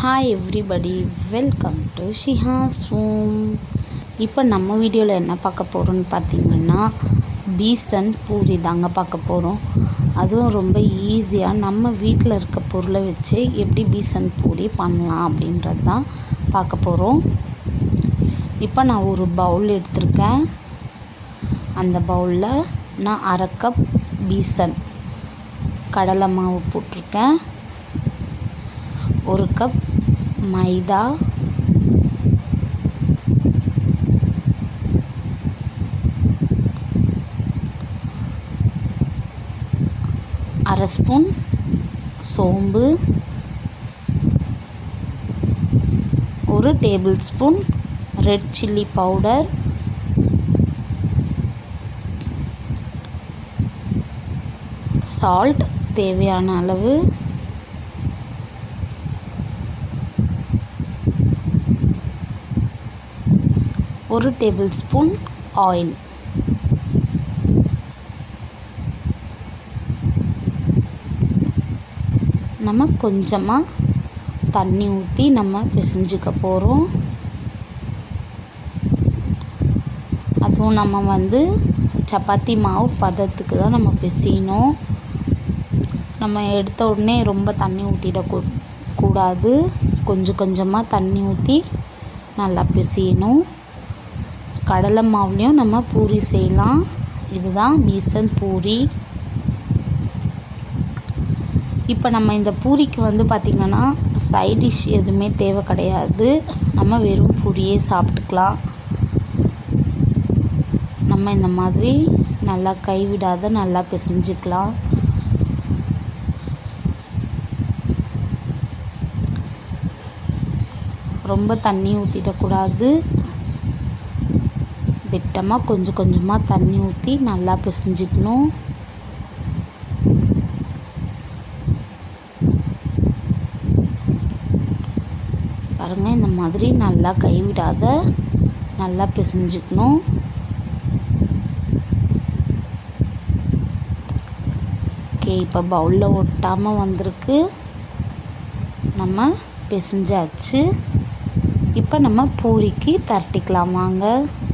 hi everybody welcome to Shihas home இப்போ நம்ம வீடியோவில் என்ன பார்க்க போகிறோம்னு பார்த்தீங்கன்னா பீசன் பூரி தாங்க பார்க்க போகிறோம் அதுவும் ரொம்ப ஈஸியாக நம்ம வீட்டில் இருக்க பொருளை வச்சு எப்படி பீசன் பூரி பண்ணலாம் அப்படின்றது தான் பார்க்க போகிறோம் இப்போ நான் ஒரு பவுல் எடுத்திருக்கேன் அந்த பவுலில் நான் அரை கப் பீசன் கடலை மாவு போட்டிருக்கேன் ஒரு கப் மைதா அரை ஸ்பூன் சோம்பு ஒரு tablespoon red chilli powder salt தேவையான அளவு ஒரு டேபிள் ஸ்பூன் ஆயில் நம்ம கொஞ்சமாக தண்ணி ஊற்றி நம்ம பிசைஞ்சுக்க போகிறோம் அதுவும் நம்ம வந்து சப்பாத்தி மாவு பதத்துக்கு தான் நம்ம பிசையணும் நம்ம எடுத்த உடனே ரொம்ப தண்ணி ஊற்றிட கூடாது கொஞ்சம் கொஞ்சமாக தண்ணி ஊற்றி நல்லா பிசையணும் கடலை மாவுலேயும் நம்ம பூரி செய்யலாம் இதுதான் பீசன் பூரி இப்போ நம்ம இந்த பூரிக்கு வந்து பார்த்திங்கன்னா சைட் டிஷ் எதுவுமே தேவை கிடையாது நம்ம வெறும் பூரியே சாப்பிட்டுக்கலாம் நம்ம இந்த மாதிரி நல்லா கைவிடாத நல்லா பிசைஞ்சிக்கலாம் ரொம்ப தண்ணி ஊற்றிடக்கூடாது திட்டமாக கொஞ்சம் கொஞ்சமாக தண்ணி ஊற்றி நல்லா பிசைஞ்சிக்கணும் பாருங்கள் இந்த மாதிரி நல்லா கைவிடாத நல்லா பிசைஞ்சிக்கணும் ஓகே இப்போ பவுலில் ஒட்டாமல் வந்திருக்கு நம்ம பிசைஞ்சாச்சு இப்போ நம்ம பூரிக்கு தரட்டிக்கலாம் வாங்க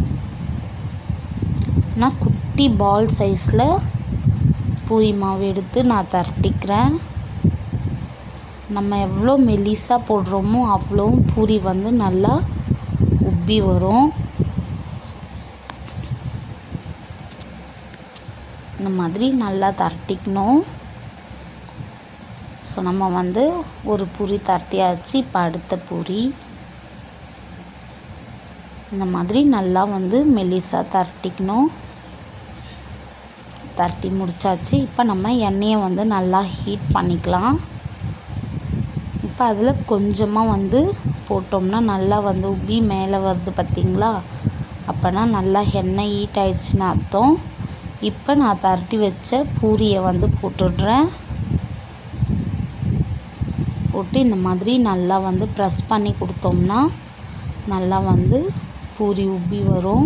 நான் குட்டி பால் சைஸில் பூரி மாவு எடுத்து நான் தரட்டிக்கிறேன் நம்ம எவ்வளோ மெலிசாக போடுறோமோ அவ்வளோ பூரி வந்து நல்லா உப்பி வரும் இந்த மாதிரி நல்லா தரட்டிக்கணும் ஸோ நம்ம வந்து ஒரு பூரி தரட்டியாச்சு இப்போ அடுத்த பூரி இந்த மாதிரி நல்லா வந்து மெலிசாக தரட்டிக்கணும் தரட்டி முடிச்சாச்சு இப்போ நம்ம எண்ணெயை வந்து நல்லா ஹீட் பண்ணிக்கலாம் இப்போ அதில் கொஞ்சமாக வந்து போட்டோம்னா நல்லா வந்து உப்பி மேலே வருது பார்த்திங்களா அப்போனா நல்லா எண்ணெய் ஹீட் ஆயிடுச்சுன்னு அர்த்தம் இப்போ நான் தரட்டி வச்ச பூரியை வந்து போட்டுடுறேன் போட்டு இந்த மாதிரி நல்லா வந்து ப்ரெஸ் பண்ணி கொடுத்தோம்னா நல்லா வந்து பூரி உப்பி வரும்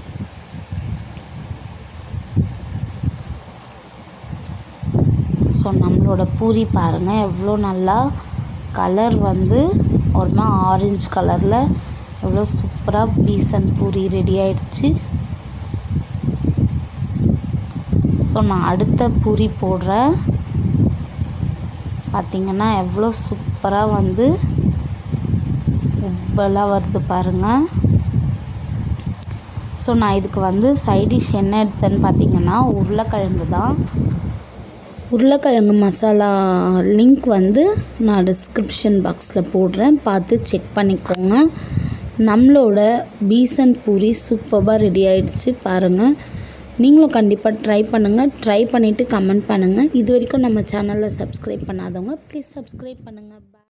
ஸோ நம்மளோட பூரி பாருங்கள் எவ்வளோ நல்லா கலர் வந்து ஒரு மாதிரி ஆரஞ்சு கலரில் எவ்வளோ சூப்பராக பீசன் பூரி ரெடி ஆயிடுச்சு ஸோ நான் அடுத்த பூரி போடுறேன் பார்த்திங்கன்னா எவ்வளோ சூப்பராக வந்து உப்பெல்லாம் வருது பாருங்கள் ஸோ நான் இதுக்கு வந்து சைடிஷ் என்ன எடுத்தேன்னு பார்த்தீங்கன்னா உருளைக்கிழங்கு தான் உருளைக்கிழங்கு மசாலா லிங்க் வந்து நான் டிஸ்கிரிப்ஷன் பாக்ஸில் போடுறேன் பார்த்து செக் பண்ணிக்கோங்க நம்மளோட பீசன் பூரி சூப்பராக ரெடி ஆகிடுச்சு பாருங்கள் நீங்களும் கண்டிப்பாக ட்ரை பண்ணுங்கள் ட்ரை பண்ணிவிட்டு கமெண்ட் பண்ணுங்கள் இது வரைக்கும் நம்ம சேனலில் சப்ஸ்கிரைப் பண்ணாதவங்க ப்ளீஸ் சப்ஸ்கிரைப் பண்ணுங்கள்